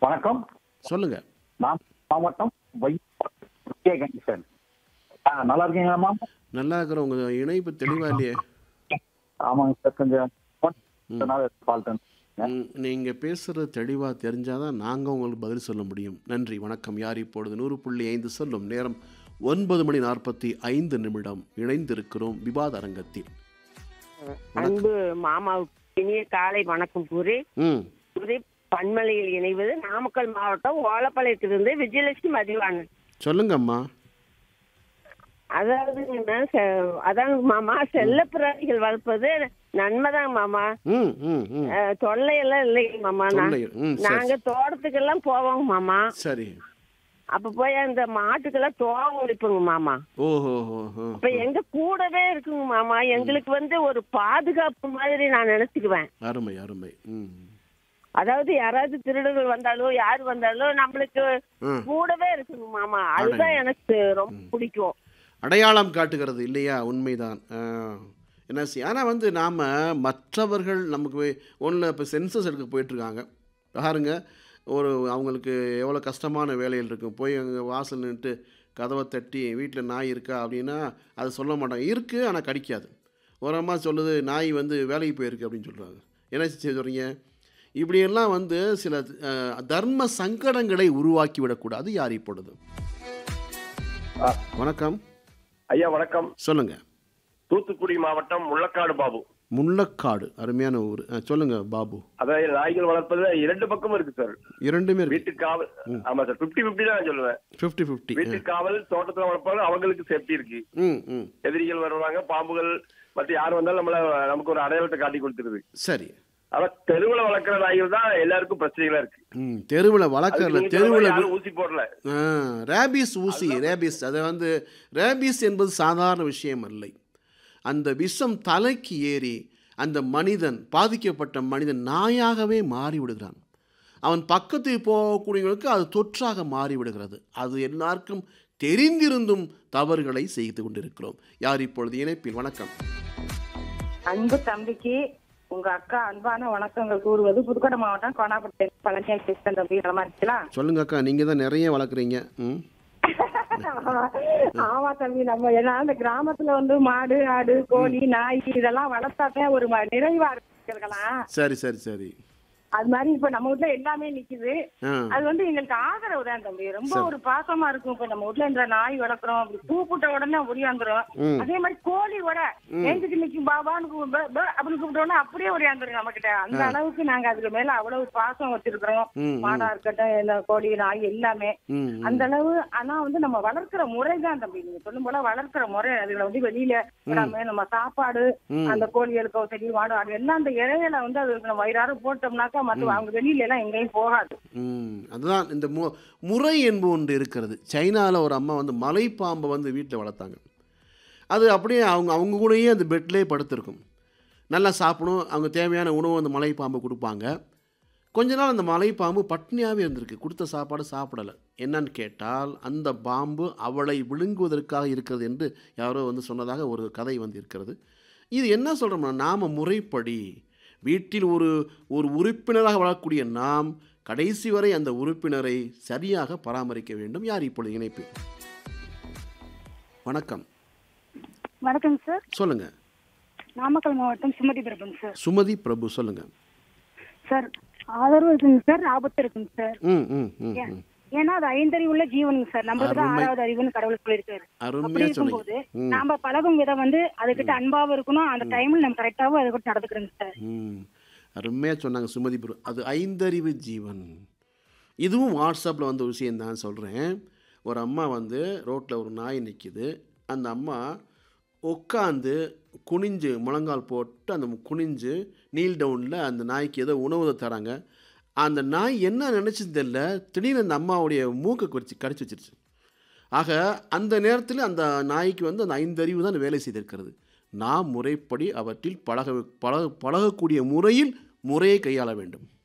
வணக்கம் சொல்லுங்க நான் மாவட்டம் வைகை கணேசன் ஆ, நல்லா இருக்கீங்களா மாமா நல்லா இருக்கிற உங்க இணைப்பு தெளிவா இல்லையே ஆமாங்க சார் கொஞ்சம் ஃபால்ட் ம், நீங்க பேசுறது தெளிவா தெரிஞ்சாதான் நாங்க உங்களுக்கு பதில் சொல்ல முடியும் நன்றி வணக்கம் யார் இப்பொழுது நூறு புள்ளி ஐந்து சொல்லும் நேரம் ஒன்பது மணி நாற்பத்தி ஐந்து நிமிடம் இணைந்திருக்கிறோம் விவாத அரங்கத்தில் அன்பு மாமாவுக்கு இனிய காலை வணக்கம் கூறி ம் கூறி பன்மலையில் இணைவது நாமக்கல் மாவட்டம் ஓலப்பாளையத்திலிருந்து விஜயலட்சுமி மதிவாணன் சொல்லுங்க அம்மா அதாவதுங்கண்ணா செ- அதாங்க மாமா செல்ல பிராணிகள் வளர்ப்பது நன்மைதான் மாமா ம் ம் ம் அஹ், தொல்லையெல்லாம் இல்லைங்க மாமா நான்- தொல்லை ம் சரி நாங்க தோட்டத்துக்கெல்லாம் போவோங்க மாமா சரி அப்ப போய் அந்த மாட்டுக்கெல்லாம் தோகம் ஒழிப்புங்க மாமா ஓஹோ ஹோ ஹோ இப்ப எங்க கூடவே இருக்குங்க மாமா எங்களுக்கு வந்து ஒரு பாதுகாப்பு மாதிரி நான் நினைச்சுக்குவேன் அருமை அருமை ம் அதாவது யாராவது திருடர்கள் வந்தாலும் யார் வந்தாலும் நம்மளுக்கு ம் கூடவே இருக்குங்க மாமா அதுதான் எனக்கு ரொம்ப பிடிக்கும் அடையாளம் காட்டுகிறது இல்லையா உண்மைதான் ஆ. என்ன செய்ய ஆனால் வந்து நாம் மற்றவர்கள் நமக்கு ஒன்றில் இப்போ சென்சஸ் எடுக்க போயிட்டுருக்காங்க பாருங்க ஒரு அவங்களுக்கு எவ்வளோ கஷ்டமான வேலைகள் இருக்கும் போய் அங்கே வாசல் நின்றுட்டு கதவை தட்டி வீட்டில் நாய் இருக்கா அப்படின்னா அதை சொல்ல மாட்டாங்க இருக்குது ஆனால் கடிக்காது ஒரு அம்மா சொல்லுது நாய் வந்து வேலைக்கு போயிருக்கு அப்படின்னு சொல்கிறாங்க என்ன சொல்கிறீங்க இப்படியெல்லாம் வந்து சில அஹ், தர்ம சங்கடங்களை உருவாக்கி விடக்கூடாது யார் இப்பொழுது வணக்கம் ஐயா வணக்கம் சொல்லுங்க தூத்துக்குடி மாவட்டம் முள்ளக்காடு பாபு முள்ளக்காடு அருமையான ஊர் ஆ, சொல்லுங்க பாபு அதாவது நாய்கள் வளர்ப்பதுல இரண்டு பக்கமும் இருக்கு சார் இரண்டுமே இருக்கு வீட்டு காவல் ஆமா சார் பிப்டி பிப்டி தான் நான் சொல்லுவேன் ஃபிஃப்டி ஃபிஃப்டி வீட்டு காவல் தோட்டத்துல வளர்ப்பாங்க அவங்களுக்கு சேஃப்டி இருக்கு ம் ம் எதிரிகள் வருவாங்க பாம்புகள் மற்ற யார் வந்தாலும் நம்மள நமக்கு ஒரு அடையாளத்தை காட்டி கொடுத்துருது சரி ஆனா தெருவுல வளர்க்குற நாய்கள் தான் எல்லாருக்கும் பிரச்சனைகளா இருக்கு ம் தெருவில் அதுக்கு வளர்க்கறல நீங்க சொன்ன மாதிரி தெருவில் யாரும் ஊசி போடல ரேபிஸ் ஊசி ரேபிஸ் அதை வந்து ரேபிஸ் என்பது சாதாரண விஷயம் இல்லை அந்த விஷம் தலைக்கு ஏறி அந்த மனிதன் பாதிக்கப்பட்ட மனிதன் நாயாகவே மாறி விடுகிறான் அவன் பக்கத்தில் போகக்கூடியவங்களுக்கு அது தொற்றாக மாறி விடுகிறது அது எல்லாருக்கும் தெரிந்திருந்தும் தவறுகளை செய்து கொண்டிருக்கிறோம் யார் இப்பொழுது இணைப்பில் வணக்கம் அன்பு தம்பிக்கு உங்க அக்கா அன்பான வணக்கங்கள் கூறுவது புதுக்கோட்டை மாவட்டம் கோனாப்பட்டி பழனியாய் பேசுறேன் தம்பி நலமா இருக்கலாம் சொல்லுங்க அக்கா நீங்கள் தான் நிறைய வளர்க்குறீங்க ம் ஆமா தம்பி நம்ம ஏன்னா இந்த கிராமத்துல வந்து மாடு ஆடு கோழி நாய் இதெல்லாம் வளர்த்தாதான் ஒரு ம- நிறைவா இருக்கலாம் சரி சரி சரி அது மாதிரி இப்ப நம்ம வீட்ல எல்லாமே நிக்குது ஆ அது வந்து எங்களுக்கு ஆதரவு தான் தம்பி ரொம்ப ஒரு பாசமா இருக்கும் இப்ப நம்ம வீட்ல இந்த நாய் வளர்க்குறோம் அப்படி கூப்பிட்ட உடனே ஒடியாந்துரும் ம். அதே மாதிரி கோழி கூட ஏஞ்சுக்கு நிக்கும் பாபான்னு கூ- ப- ப அப்படின்னு கூப்பிட்டோம்னா அப்படியே ஒடியாந்துரும் நம்ம கிட்ட அந்த அளவுக்கு நாங்க அதுக்கு மேல அவ்வளவு பாசம் வச்சிருக்கிறோம் ம், மாடா இருக்கட்டும் இந்த கோழி நாய் எல்லாமே ம் ம். அந்த அளவு ஆனா வந்து நம்ம வளர்க்கிற முறை தான் தம்பி நீங்க சொல்லும் போல வளர்க்கிற முறை அதுல வந்து வெளியில விடாம நம்ம சாப்பாடு அந்த கோழிகளுக்கோ சரி மாடு ஆடு எல்லாம் அந்த இறையில வந்து அது நம்ம வயிறார போட்டோம்னாக்கா மத்த அவங்க வெளியில எல்லாம் எங்கேயும் போகாது ம் அதுதான் இந்த மு முறை என்பது ஒன்று இருக்கிறது சைனாவில் ஒரு அம்மா வந்து மலைப்பாம்பை வந்து வீட்டில் வளர்த்தாங்க அது அப்படியே அவங்க அவங்க கூடயே அந்த பெட்லேயே படுத்திருக்கும் நல்லா சாப்பிடும் அவங்க தேவையான உணவு அந்த மலைப்பாம்பு கொடுப்பாங்க கொஞ்ச நாள் அந்த மலைப்பாம்பு பட்னியாகவே இருந்திருக்கு கொடுத்த சாப்பாடு சாப்பிடலை என்னன்னு கேட்டால் அந்த பாம்பு அவளை விழுங்குவதற்காக இருக்கிறது என்று யாரோ வந்து சொன்னதாக ஒரு கதை வந்து இருக்கிறது இது என்ன சொல்கிறோம்னா நாம் முறைப்படி வீட்டில் ஒரு ஒரு உறுப்பினராக வளரக்கூடிய நாம் கடைசி வரை அந்த உறுப்பினரை சரியாக பராமரிக்க வேண்டும் யார் இப்பொழுது இணைப்பு வணக்கம் வணக்கம் சார் சொல்லுங்க நாமக்கல் மாவட்டம் சுமதி பிரபுங்க சார் சுமதி பிரபு சொல்லுங்க சார் ஆதரவு இருக்குங்க சார் ஆபத்து இருக்குங்க சார் ம் ம் ம் ஏ- ம். ஏன்னா அது ஐந்தறிவுள்ள ஜீவனுங்க சார் நம்மளுக்கு தான் அருமை. ஆறாவது அறிவுன்னு கடவுள் சொல்லியிருக்காரு அப்படி அருமையா இருக்கும்போது சொன்னீங்க ம் நாம பழகும் விதம் வந்து அதுகிட்ட அன்பாவும் இருக்கணும் அந்த டைம்ல நம்ம கரெக்டாவும் அதை கூட நடந்துக்கிறோங்க சார் ம் அருமையாக சொன்னாங்க சுமதி பிரபு அது ஐந்தறிவு ஜீவன் இதுவும் வாட்ஸ்அப்பில் வந்த ஒரு விஷயந்தான் சொல்கிறேன் ஒரு அம்மா வந்து ரோட்டில் ஒரு நாய் நிற்கிது அந்த அம்மா உட்காந்து குனிஞ்சு முழங்கால் போட்டு அந்த குனிஞ்சு நீல் டவுனில் அந்த நாய்க்கு ஏதோ உணவு தராங்க அந்த நாய் என்ன நினச்சது தெரியல திடீர்னு அந்த அம்மாவுடைய மூக்கை குறித்து கடிச்சு வச்சிருச்சு ஆக அந்த நேரத்தில் அந்த நாய்க்கு வந்து அந்த ஐந்தறிவு தான் வேலை செய்திருக்கிறது நாம் முறைப்படி அவற்றில் பழக பழக பழகக்கூடிய முறையில் முறையை கையாள வேண்டும்